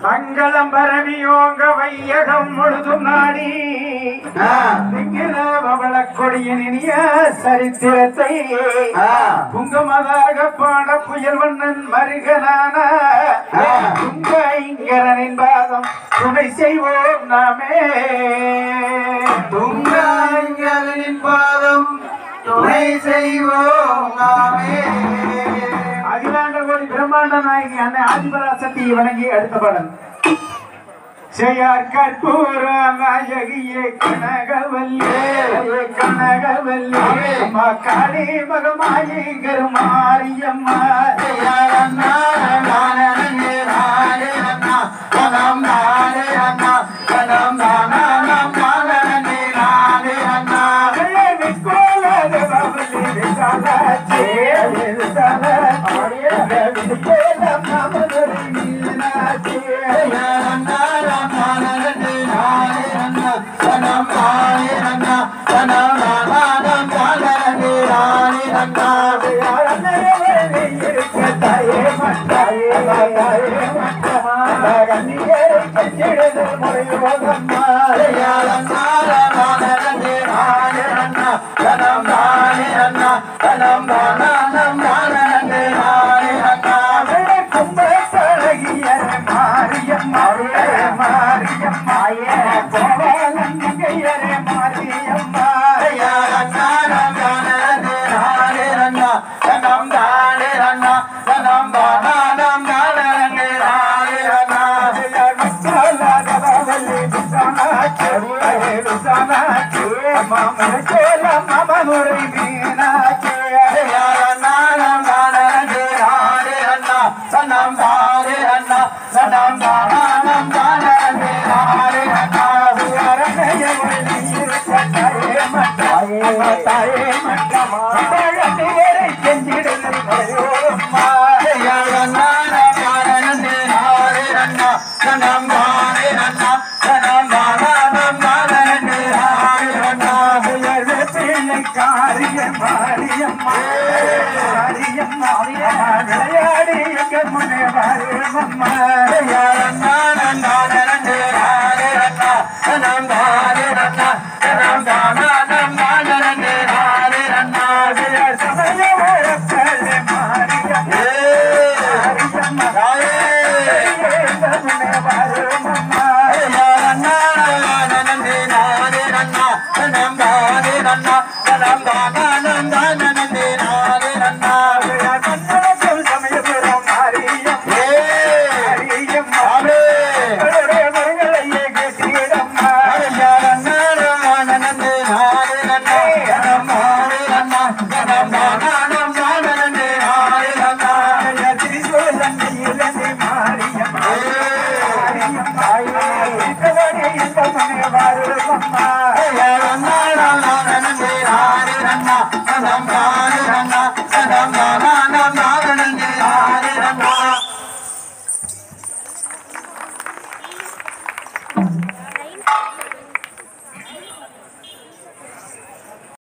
மங்களம் பரவியோங்க வையகம் முழுதும் நாடி திங்கில பவள கொடியின் இனிய சரித்திரத்தை புங்கமதாக பாட புயல் வண்ணன் மருகனான துங்க இங்கரனின் பாதம் துணை செய்வோம் நாமே துங்காஞ்சலின் பாதம் துணை செய்வோம் நாமே அகிலாண்ட கோடி பிரம்மாண்ட நாயகி அன்னை ஆதிபராசக்தி வணங்கி அடுத்த பாடல் செய்யார் கற்பூர நாயகியே கனகவல்லே கனகவல்லே அம்மா காளி மகமாயி கருமாரியம்மா விளையாடி எங்க முன்னே வாருமம்மா மாரியம்மா